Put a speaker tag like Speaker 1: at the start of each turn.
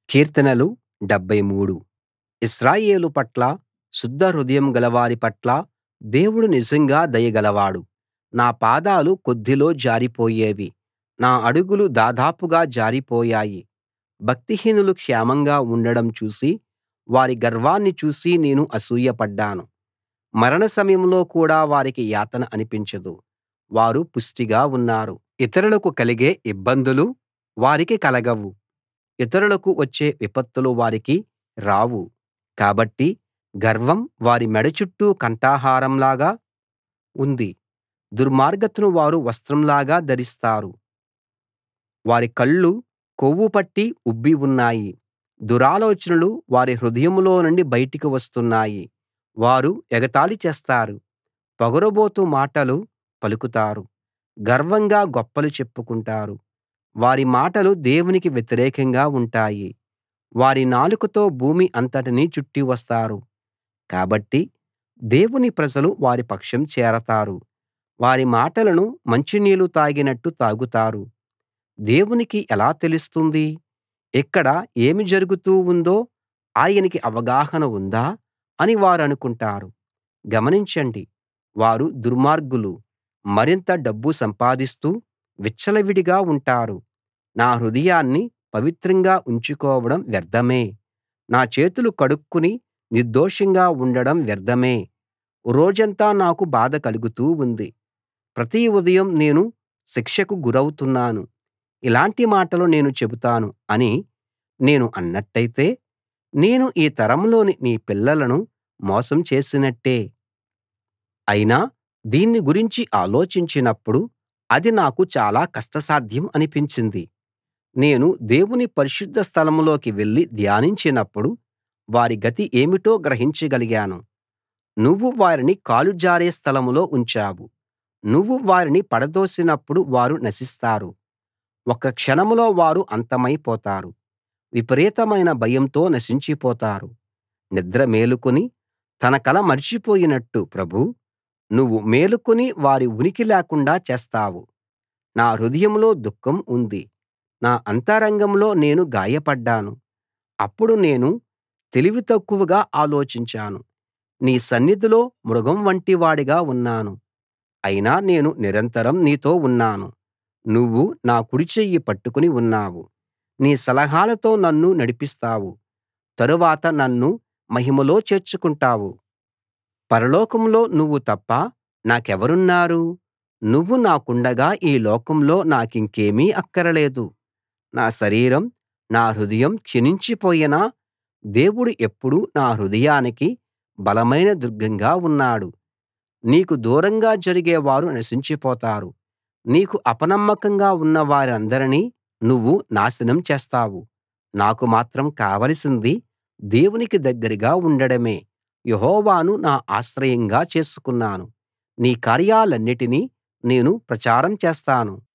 Speaker 1: కీర్తనలు 73 ఇశ్రాయేలు పట్ల శుద్ధ హృదయం గలవారి పట్ల దేవుడు నిజంగా దయ గలవాడు నా పాదాలు కొద్దిలో జారిపోయేవి నా అడుగులు దాదాపుగా జారిపోయాయి భక్తిహీనులు క్షేమంగా ఉండడం చూసి వారి గర్వాన్ని చూసి నేను అసూయపడ్డాను మరణ సమయంలో కూడా వారికి యాతన అనిపించదు వారు పుష్టిగా ఉన్నారు ఇతరులకు కలిగే ఇబ్బందులు వారికి కలగవు ఇతరులకు వచ్చే విపత్తులు వారికి రావు కాబట్టి గర్వం వారి మెడ చుట్టూ కంఠహారంలాగా ఉంది దుర్మార్గతను వారు వస్త్రంలాగా ధరిస్తారు వారి కళ్ళు కొవ్వు పట్టి ఉబ్బి ఉన్నాయి దురాలోచనలు వారి హృదయంలో నుండి బయటికి వస్తున్నాయి వారు ఎగతాళి చేస్తారు పొగరుబోతు మాటలు పలుకుతారు గర్వంగా గొప్పలు చెప్పుకుంటారు వారి మాటలు దేవునికి వ్యతిరేకంగా ఉంటాయి వారి నాలుకతో భూమి అంతటినీ చుట్టి వస్తారు కాబట్టి దేవుని ప్రజలు వారి పక్షం చేరతారు వారి మాటలను మంచినీళ్ళు తాగినట్టు తాగుతారు దేవునికి ఎలా తెలుస్తుంది ఇక్కడ ఏమి జరుగుతూ ఉందో ఆయనకి అవగాహన ఉందా అని వారనుకుంటారు గమనించండి వారు దుర్మార్గులు మరింత డబ్బు సంపాదిస్తూ విచ్చలవిడిగా ఉంటారు నా హృదయాన్ని పవిత్రంగా ఉంచుకోవడం వ్యర్థమే నా చేతులు కడుక్కుని నిర్దోషంగా ఉండడం వ్యర్థమే రోజంతా నాకు బాధ కలుగుతూ ఉంది ప్రతి ఉదయం నేను శిక్షకు గురౌతున్నాను ఇలాంటి మాటలు నేను చెబుతాను అని నేను అన్నట్టయితే నేను ఈ తరంలోని నీ పిల్లలను మోసం చేసినట్టే అయినా దీన్ని గురించి ఆలోచించినప్పుడు అది నాకు చాలా కష్టసాధ్యం అనిపించింది నేను దేవుని పరిశుద్ధ స్థలంలోకి వెళ్లి ధ్యానించినప్పుడు వారి గతి ఏమిటో గ్రహించగలిగాను నువ్వు వారిని కాలు జారే స్థలంలో ఉంచావు నువ్వు వారిని పడదోసినప్పుడు వారు నశిస్తారు ఒక్క క్షణంలో వారు అంతమైపోతారు విపరీతమైన భయంతో నశించిపోతారు నిద్ర మేలుకుని తన కల మర్చిపోయినట్టు ప్రభూ నువ్వు మేలుకుని వారి ఉనికి లేకుండా చేస్తావు నా హృదయంలో దుఃఖం ఉంది నా అంతరంగంలో నేను గాయపడ్డాను అప్పుడు నేను తెలివి తక్కువగా ఆలోచించాను నీ సన్నిధిలో మృగం వంటివాడిగా ఉన్నాను అయినా నేను నిరంతరం నీతో ఉన్నాను నువ్వు నా కుడిచెయ్యి పట్టుకుని ఉన్నావు నీ సలహాలతో నన్ను నడిపిస్తావు తరువాత నన్ను మహిమలో చేర్చుకుంటావు పరలోకంలో నువ్వు తప్ప నాకెవరున్నారు నువ్వు నాకుండగా ఈ లోకంలో నాకింకేమీ అక్కరలేదు నా శరీరం నా హృదయం క్షీణించిపోయినా దేవుడు ఎప్పుడూ నా హృదయానికి బలమైన దుర్గంగా ఉన్నాడు నీకు దూరంగా జరిగే వారు నశించిపోతారు నీకు అపనమ్మకంగా ఉన్న వారందరినీ నువ్వు నాశనం చేస్తావు నాకు మాత్రం కావలసింది దేవునికి దగ్గరగా ఉండడమే యెహోవాను నా ఆశ్రయంగా చేసుకున్నాను నీ కార్యాలన్నిటినీ నేను ప్రచారం చేస్తాను